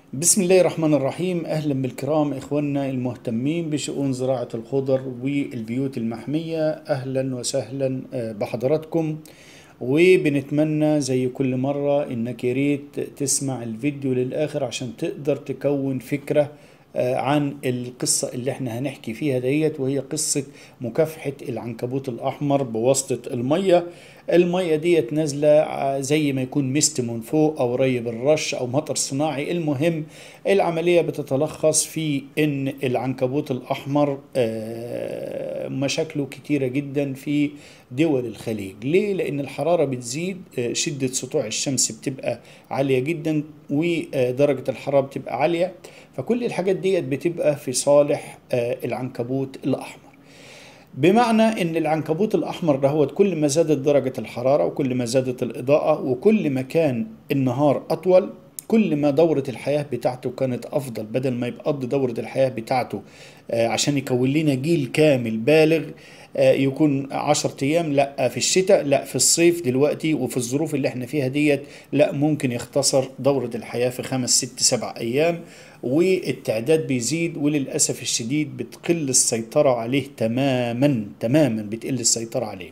بسم الله الرحمن الرحيم أهلا بالكرام إخواننا المهتمين بشؤون زراعة الخضر والبيوت المحمية أهلا وسهلا آه، بحضراتكم وبنتمنى زي كل مرة إنك يا ريت تسمع الفيديو للآخر عشان تقدر تكون فكرة آه، عن القصة اللي احنا هنحكي فيها ديت وهي قصة مكافحة العنكبوت الأحمر بواسطة المية المية ديت نازلة ع- زي ما يكون مست من فوق أو ري بالرش أو مطر صناعي المهم العملية بتتلخص في إن العنكبوت الأحمر آه، مشاكله كتيرة جدا في دول الخليج ليه؟ لأن الحرارة بتزيد آه، شدة سطوع الشمس بتبقى عالية جدا ودرجة الحرارة بتبقى عالية فكل الحاجات ديت بتبقى في صالح آه، العنكبوت الأحمر بمعنى ان العنكبوت الاحمر دهوت كل ما زادت درجه الحراره وكل ما زادت الاضاءه وكل ما كان النهار اطول كل ما دورة الحياة بتاعته كانت أفضل بدل ما يقضي دورة الحياة بتاعته آه، عشان يكون لنا جيل كامل بالغ آه، يكون عشرة أيام لا في الشتاء لا في الصيف دلوقتي وفي الظروف اللي احنا فيها ديت لا ممكن يختصر دورة الحياة في خمس ست سبع أيام والتعداد بيزيد وللأسف الشديد بتقل السيطرة عليه تماما تماما بتقل السيطرة عليه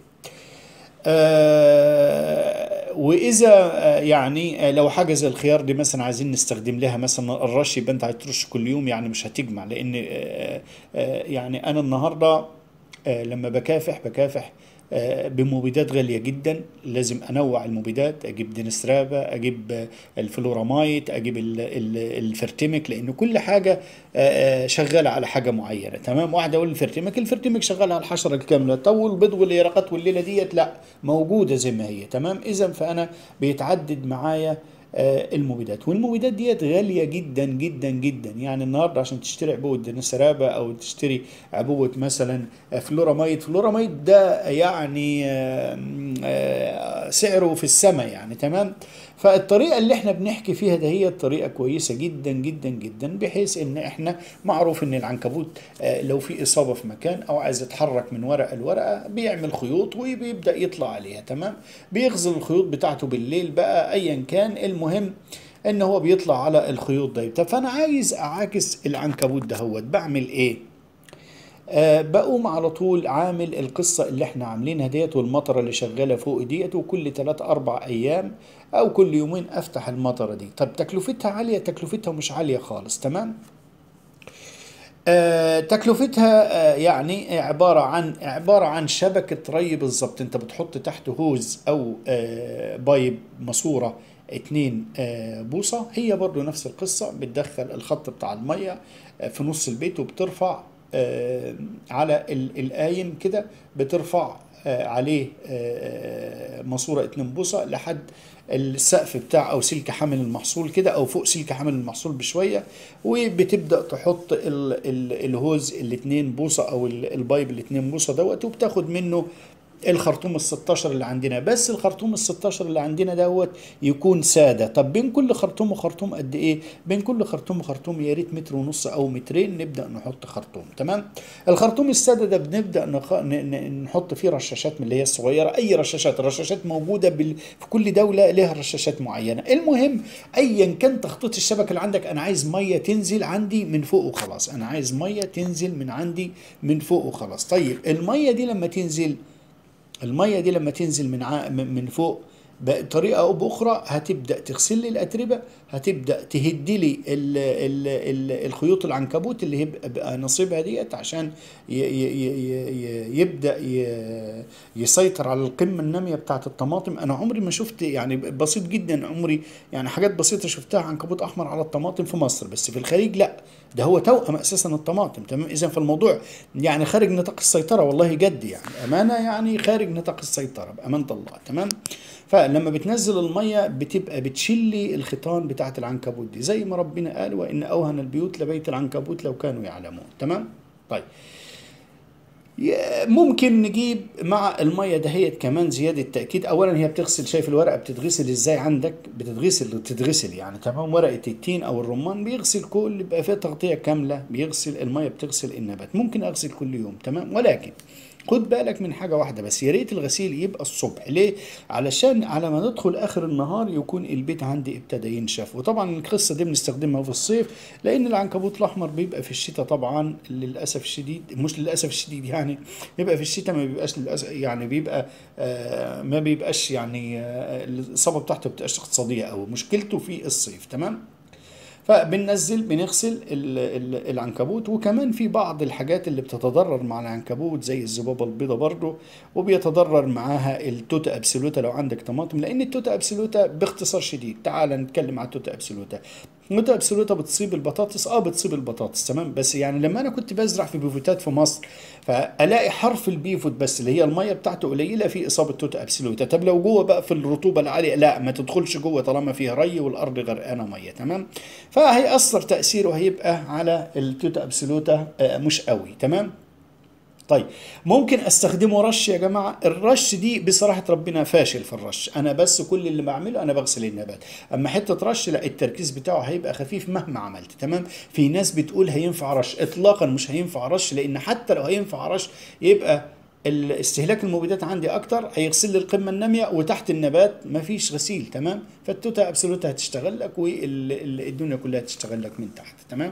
آه، واذا آه، يعني آه، لو حاجه زي الخيار دي مثلا عايزين نستخدم لها مثلا الرش يبقى انت هترش كل يوم يعني مش هتجمع لان آه، آه، يعني انا النهارده آه، لما بكافح بكافح آه، بمبيدات غالية جدا لازم أنوع المبيدات أجيب دينسترافا أجيب آه، الفلورامايت أجيب ال- ال- الفرتمك لأن كل حاجة آه، آه، شغالة على حاجة معينة تمام واحد أقول الفرتمك الفرتمك شغال على الحشرة الكاملة طب والبيض واليرقات والليلة ديت لا موجودة زي ما هي تمام إذا فأنا بيتعدد معايا آه، المبيدات والمبيدات ديت غالية جدا جدا جدا يعني النهاردة عشان تشتري عبوة دينسرابة أو تشتري عبوة مثلا فلوراميد فلوراميد ده يعني آه، آه، سعره في السماء يعني تمام فالطريقة اللي احنا بنحكي فيها ده هي طريقة كويسة جدا جدا جدا بحيث ان احنا معروف ان العنكبوت آه، لو في اصابة في مكان او عايز يتحرك من ورقة لورقة بيعمل خيوط وبيبدأ يطلع عليها تمام بيغزل الخيوط بتاعته بالليل بقى ايا كان المهم ان هو بيطلع على الخيوط دي طب فانا عايز اعاكس العنكبوت دهوت بعمل ايه آه بقوم على طول عامل القصة اللي احنا عاملينها ديت والمطرة اللي شغالة فوق ديت وكل 3 أربع أيام أو كل يومين أفتح المطرة دي طب تكلفتها عالية تكلفتها مش عالية خالص تمام آه، تكلفتها آه، يعني عبارة عن عبارة عن شبكة ري بالظبط انت بتحط تحت هوز او آه، بايب ماسورة اتنين آه، بوصة هي برضو نفس القصة بتدخل الخط بتاع المية آه، في نص البيت وبترفع آه، على ال- القايم كده بترفع آه، عليه آه، ماسورة اتنين بوصة لحد السقف بتاع او سلك حامل المحصول كده او فوق سلك حامل المحصول بشويه وبتبدا تحط ال ال الهوز الاتنين بوصه او ال- البايب الاتنين بوصه دوت وبتاخد منه الخرطوم ال 16 اللي عندنا بس الخرطوم ال 16 اللي عندنا دوت يكون ساده طب بين كل خرطوم وخرطوم قد ايه بين كل خرطوم وخرطوم يا ريت متر ونص او مترين نبدا نحط خرطوم تمام الخرطوم الساده ده بنبدا نخ... ن... ن... نحط فيه رشاشات من اللي هي الصغيره اي رشاشات الرشاشات موجوده بال... في كل دوله لها رشاشات معينه المهم ايا كان تخطيط الشبكه اللي عندك انا عايز ميه تنزل عندي من فوق وخلاص انا عايز ميه تنزل من عندي من فوق وخلاص طيب الميه دي لما تنزل الميه دي لما تنزل من ع... من من فوق بطريقه او باخرى هتبدا تغسل لي الاتربه هتبدا تهد لي ال... ال... ال... الخيوط العنكبوت اللي هيبقى بقى نصيبها ديت عشان ي... ي... ي... ي... يبدا ي... يسيطر على القمه الناميه بتاعت الطماطم انا عمري ما شفت يعني بسيط جدا عمري يعني حاجات بسيطه شفتها عنكبوت احمر على الطماطم في مصر بس في الخليج لا ده هو توأم اساسا الطماطم تمام اذا فالموضوع يعني خارج نطاق السيطره والله جد يعني امانه يعني خارج نطاق السيطره بامانه الله تمام فلما بتنزل الميه بتبقى بتشيل لي الخيطان بتاعه العنكبوت دي زي ما ربنا قال وان اوهن البيوت لبيت العنكبوت لو كانوا يعلمون تمام طيب ي- ممكن نجيب مع الميه دهيت كمان زياده تاكيد اولا هي بتغسل شايف الورقه بتتغسل ازاي عندك بتتغسل وتتغسل يعني تمام ورقه التين او الرمان بيغسل كل بيبقى فيها تغطيه كامله بيغسل الميه بتغسل النبات ممكن اغسل كل يوم تمام ولكن خد بالك من حاجة واحدة بس يا ريت الغسيل يبقى الصبح ليه؟ علشان على ما ندخل آخر النهار يكون البيت عندي ابتدى ينشف وطبعا القصة دي بنستخدمها في الصيف لأن العنكبوت الأحمر بيبقى في الشتاء طبعا للأسف الشديد مش للأسف الشديد يعني بيبقى في الشتاء ما بيبقاش للأسف يعني بيبقى آه ما بيبقاش يعني آه الإصابة بتاعته بتبقاش اقتصادية أو مشكلته في الصيف تمام؟ فبننزل بنغسل ال- ال- العنكبوت وكمان في بعض الحاجات اللي بتتضرر مع العنكبوت زي الذبابة البيضاء برضو وبيتضرر معاها التوتا ابسولوتا لو عندك طماطم لان التوتا ابسولوتا باختصار شديد تعال نتكلم عن التوتا ابسولوتا التوتا ابسولوتا بتصيب البطاطس اه بتصيب البطاطس تمام بس يعني لما انا كنت بزرع في بيفوتات في مصر فالاقي حرف البيفوت بس اللي هي الميه بتاعته قليله في اصابه توتا ابسولوتا طب لو جوه بقى في الرطوبه العاليه لا ما تدخلش جوه طالما فيها ري والارض غرقانه ميه تمام فهيأثر تأثيره هيبقى على التوتا ابسولوتا آه، مش قوي تمام طيب ممكن استخدمه رش يا جماعه الرش دي بصراحه ربنا فاشل في الرش انا بس كل اللي بعمله انا بغسل النبات اما حته رش لا التركيز بتاعه هيبقى خفيف مهما عملت تمام في ناس بتقول هينفع رش اطلاقا مش هينفع رش لان حتى لو هينفع رش يبقى الاستهلاك المبيدات عندي اكتر هيغسل لي القمه الناميه وتحت النبات مفيش غسيل تمام فالتوتا ابسولوتا هتشتغل لك والدنيا كلها هتشتغل لك من تحت تمام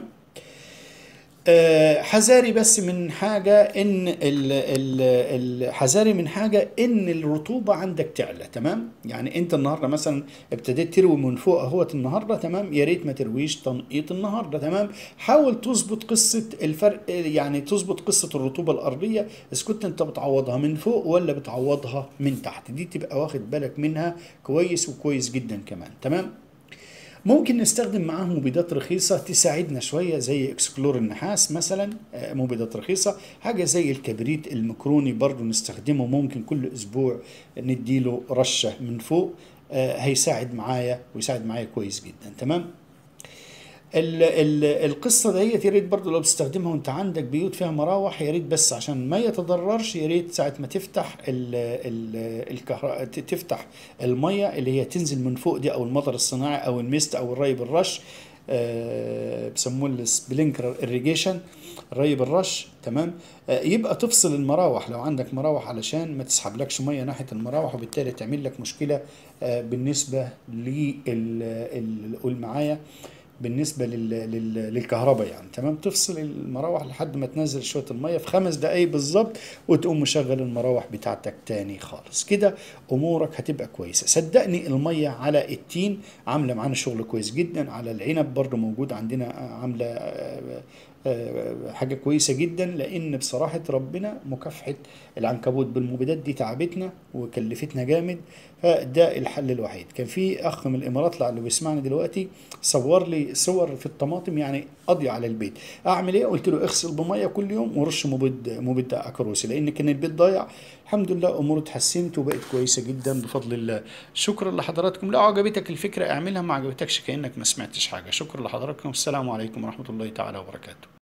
آه، حذاري بس من حاجة إن ال ال ال حذاري من حاجة إن الرطوبة عندك تعلى تمام يعني أنت النهاردة مثلا ابتديت تروي من فوق أهوت النهاردة تمام يا ريت ما ترويش تنقيط النهاردة تمام حاول تظبط قصة الفرق يعني تظبط قصة الرطوبة الأرضية إذا كنت أنت بتعوضها من فوق ولا بتعوضها من تحت دي تبقى واخد بالك منها كويس وكويس جدا كمان تمام ممكن نستخدم معاه مبيدات رخيصة تساعدنا شوية زي اكسكلور النحاس مثلا آه، مبيدات رخيصة حاجة زي الكبريت المكروني برضو نستخدمه ممكن كل اسبوع نديله رشة من فوق آه، هيساعد معايا ويساعد معايا كويس جدا تمام ال ال القصه ديت يا ريت برضه لو بتستخدمها وانت عندك بيوت فيها مراوح يا ريت بس عشان ما يتضررش يا ريت ساعه ما تفتح ال ال الكهرباء تفتح الميه اللي هي تنزل من فوق دي او المطر الصناعي او الميست او الري بالرش آه، بيسموه السبلينكر اريجيشن الري بالرش تمام آه، يبقى تفصل المراوح لو عندك مراوح علشان ما تسحبلكش ميه ناحيه المراوح وبالتالي تعمل لك مشكله آه، بالنسبه لل قول معايا بالنسبه لل... لل... للكهرباء يعني تمام تفصل المراوح لحد ما تنزل شويه الميه في خمس دقايق بالظبط وتقوم مشغل المراوح بتاعتك تاني خالص كده امورك هتبقى كويسه صدقني الميه على التين عامله معانا شغل كويس جدا على العنب برضو موجود عندنا عامله آه، آه، حاجة كويسة جدا لأن بصراحة ربنا مكافحة العنكبوت بالمبيدات دي تعبتنا وكلفتنا جامد فده الحل الوحيد كان في أخ من الإمارات اللي بيسمعني دلوقتي صور لي صور في الطماطم يعني قضي على البيت أعمل إيه قلت له اغسل بمية كل يوم ورش مبيد مبيد أكروسي لأن كان البيت ضايع الحمد لله أموره اتحسنت وبقت كويسة جدا بفضل الله شكرا لحضراتكم لو عجبتك الفكرة اعملها ما عجبتكش كأنك ما سمعتش حاجة شكرا لحضراتكم والسلام عليكم ورحمة الله تعالى وبركاته